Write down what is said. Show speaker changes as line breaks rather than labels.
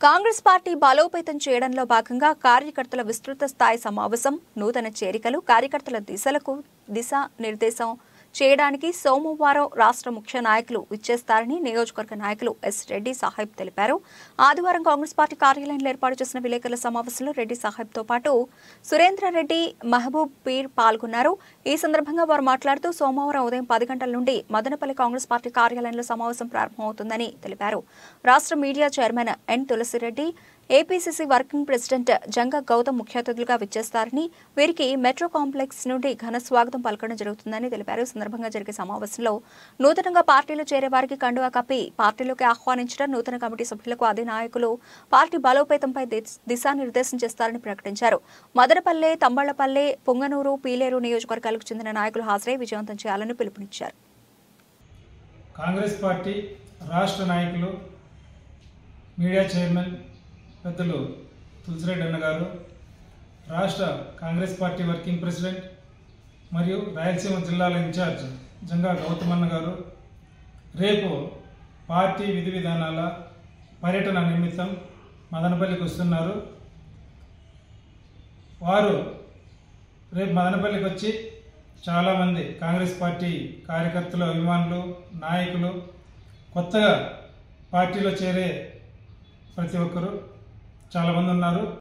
Congress party బలోపేతం చేయడంలో భాగంగా కార్యకర్తల విస్తృత స్థాయి సమావేశం నూతన చేరికలు కార్యకర్తల దిశలకు దిశ నిర్దేశం చేయడానికి సోమవారం రాష్ట్ర ముఖ్య నాయకులు ఇచ్చేస్తారని నియోజకవర్గ నాయకులు ఎస్ రెడ్డి సాహెబ్ తెలిపారు ఆదివారం కాంగ్రెస్ పార్టీ కార్యాలయంలో ఏర్పాటు చేసిన విలేకరుల సమావేశంలో రెడ్డి సాహెబ్తో పాటు సురేంద్రారెడ్డి మహబూబ్ పీర్ పాల్గొన్నారు ఈ సందర్భంగా వారు మాట్లాడుతూ సోమవారం ఉదయం పది గంటల నుండి మదనపల్లి కాంగ్రెస్ పార్టీ కార్యాలయంలో సమావేశం ప్రారంభమవుతుందని తెలిపారు రాష్ట్ర media chairman N Tulasireddy APCC working president Janga Gautam ముఖ్య అతిథులుగా విచ్చేస్తారని వీరికి మెట్రో కాంప్లెక్స్ నుండి ఘన స్వాగతం పలకడం జరుగుతుందని తెలిపారు ఈ సందర్భంగా జరిగే సమావేశంలో నూతనంగా పార్టీలో చేరే వారికి కండువా కప్పి పార్టీలోకి ఆహ్వానించడం నూతన కమిటీ సభ్యులకు అదే నాయకులు పార్టీ బలోపేతంపై దిశ- దిశానిర్దేశం చేస్తారని ప్రకటించారు మదనపల్లె తంబళ్లపల్లె పొంగనూరు పీలేరు నియోజకవర్గాలకు చెందిన నాయకులు హాజరై విజయవంతం చేయాలని పిలుపునిచ్చారు
కాంగ్రెస్ పార్టీ రాష్ట్ర నాయకులు మీడియా చైర్మన్ పెద్దలు తులసిరెడ్డి అన్న గారు రాష్ట్ర కాంగ్రెస్ పార్టీ వర్కింగ్ ప్రెసిడెంట్ మరియు రాయలసీమ జిల్లాల ఇన్ఛార్జ్ జంగా గౌతమన్న గారు రేపు పార్టీ విధి విధానాల పర్యటన నిమిత్తం మదనపల్లికి వస్తున్నారు వారు రేపు మదనపల్లికి వచ్చి చాలామంది కాంగ్రెస్ పార్టీ కార్యకర్తలు అభిమానులు నాయకులు కొత్తగా పార్టీలో చేరే ప్రతి ఒక్కరు చాలామంది ఉన్నారు